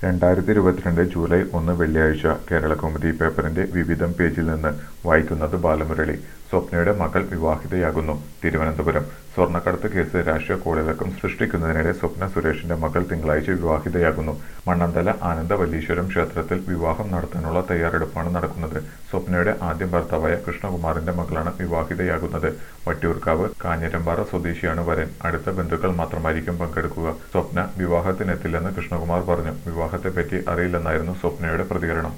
രണ്ടായിരത്തി ഇരുപത്തിരണ്ട് ജൂലൈ ഒന്ന് വെള്ളിയാഴ്ച കേരളകൗമുദി പേപ്പറിന്റെ വിവിധം പേജിൽ നിന്ന് വായിക്കുന്നത് ബാലമുരളി സ്വപ്നയുടെ മകൾ വിവാഹിതയാകുന്നു തിരുവനന്തപുരം സ്വർണ്ണക്കടത്ത് കേസ് രാഷ്ട്രീയ കോളിളക്കം സൃഷ്ടിക്കുന്നതിനിടെ സ്വപ്ന സുരേഷിന്റെ മകൾ തിങ്കളാഴ്ച വിവാഹിതയാകുന്നു മണ്ണന്തല ആനന്ദവല്ലീശ്വരം ക്ഷേത്രത്തിൽ വിവാഹം നടത്താനുള്ള തയ്യാറെടുപ്പാണ് നടക്കുന്നത് സ്വപ്നയുടെ ആദ്യ ഭർത്താവായ കൃഷ്ണകുമാറിന്റെ മകളാണ് വിവാഹിതയാകുന്നത് വട്ടിയൂർക്കാവ് കാഞ്ഞിരമ്പാറ സ്വദേശിയാണ് വരൻ അടുത്ത ബന്ധുക്കൾ മാത്രമായിരിക്കും പങ്കെടുക്കുക സ്വപ്ന വിവാഹത്തിനെത്തില്ലെന്ന് കൃഷ്ണകുമാർ പറഞ്ഞു വിവാഹത്തെപ്പറ്റി അറിയില്ലെന്നായിരുന്നു സ്വപ്നയുടെ പ്രതികരണം